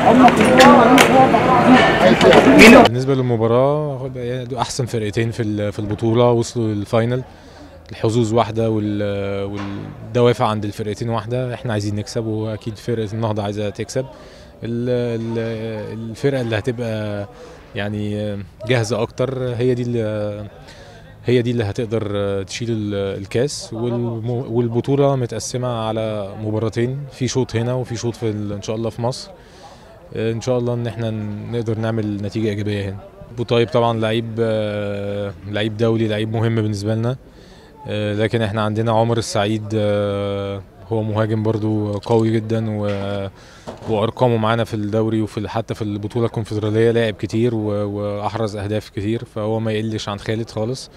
بالنسبه للمباراه هو يعني دول احسن فرقتين في ال- في البطوله وصلوا للفاينل الحظوظ واحده وال- والدوافع عند الفرقتين واحده احنا عايزين نكسب واكيد فرقه النهضه عايزه تكسب ال- ال- الفرقه اللي هتبقى يعني جاهزه اكتر هي دي اللي هي دي اللي هتقدر تشيل ال- الكاس والم- والبطوله متقسمه على مباراتين في شوط هنا وفي شوط في ال- ان شاء الله في مصر ان شاء الله ان احنا نقدر نعمل نتيجه ايجابيه هنا بوطيب طبعا لعيب آه، لعيب دولي لعيب مهم بالنسبه لنا آه، لكن احنا عندنا عمر السعيد آه، هو مهاجم برضو قوي جدا و- وارقامه معانا في الدوري وفي حتى في البطوله الكونفدراليه لاعب كتير و- واحرز اهداف كتير فهو ما يقلش عن خالد خالص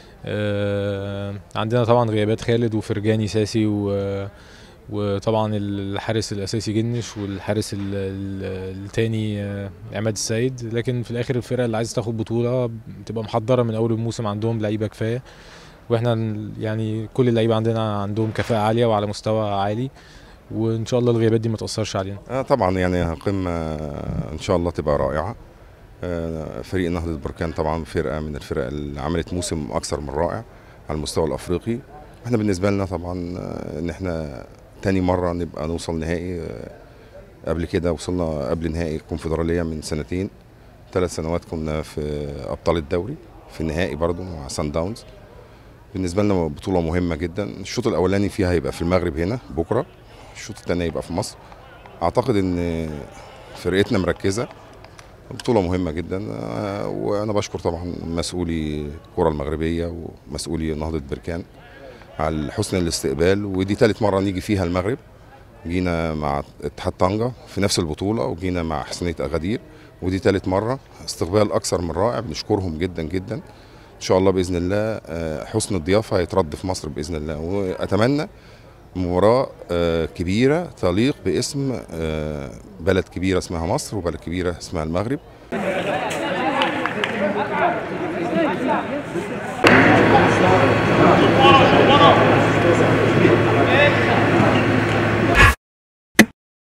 آه، عندنا طبعا غيابات خالد وفرجاني ساسي و وطبعا الحارس الاساسي جنش والحارس ال- ال- التاني آه، عماد السيد لكن في الاخر الفرقه اللي عايزه تاخد بطوله بتبقى محضره من اول الموسم عندهم لعيبه كفايه واحنا ن- يعني كل اللعيبه عندنا عندهم كفاءه عاليه وعلى مستوى عالي وان شاء الله الغيابات دي ما تاثرش علينا آه طبعا يعني قمة ان شاء الله تبقى رائعة آه فريق نهضة بركان طبعا فرقة من الفرق اللي عملت موسم اكثر من رائع على المستوى الافريقي احنا بالنسبة لنا طبعا آه، ان احنا تاني مرة نبقى نوصل نهائي آه، قبل كده وصلنا قبل نهائي الكونفدرالية من سنتين ثلاث سنوات كنا في ابطال الدوري في النهائي برضو مع سان داونز بالنسبة لنا بطولة مهمة جدا الشوط الأولاني فيها هيبقى في المغرب هنا بكرة الشوط الثاني هيبقى في مصر أعتقد إن فرقتنا مركزة بطولة مهمة جدا آه، وأنا بشكر طبعا مسؤولي الكرة المغربية ومسؤولي نهضة بركان على حسن الاستقبال ودي ثالث مرة نيجي فيها المغرب جينا مع اتحاد طنجة في نفس البطولة وجينا مع حسنية أغادير ودي ثالث مرة استقبال أكثر من رائع بنشكرهم جدا جدا إن شاء الله بإذن الله آه، حسن الضيافة هيترد في مصر بإذن الله وأتمنى مباراة آه، كبيرة تليق باسم آه، بلد كبيرة اسمها مصر وبلد كبيرة اسمها المغرب Bora, bora!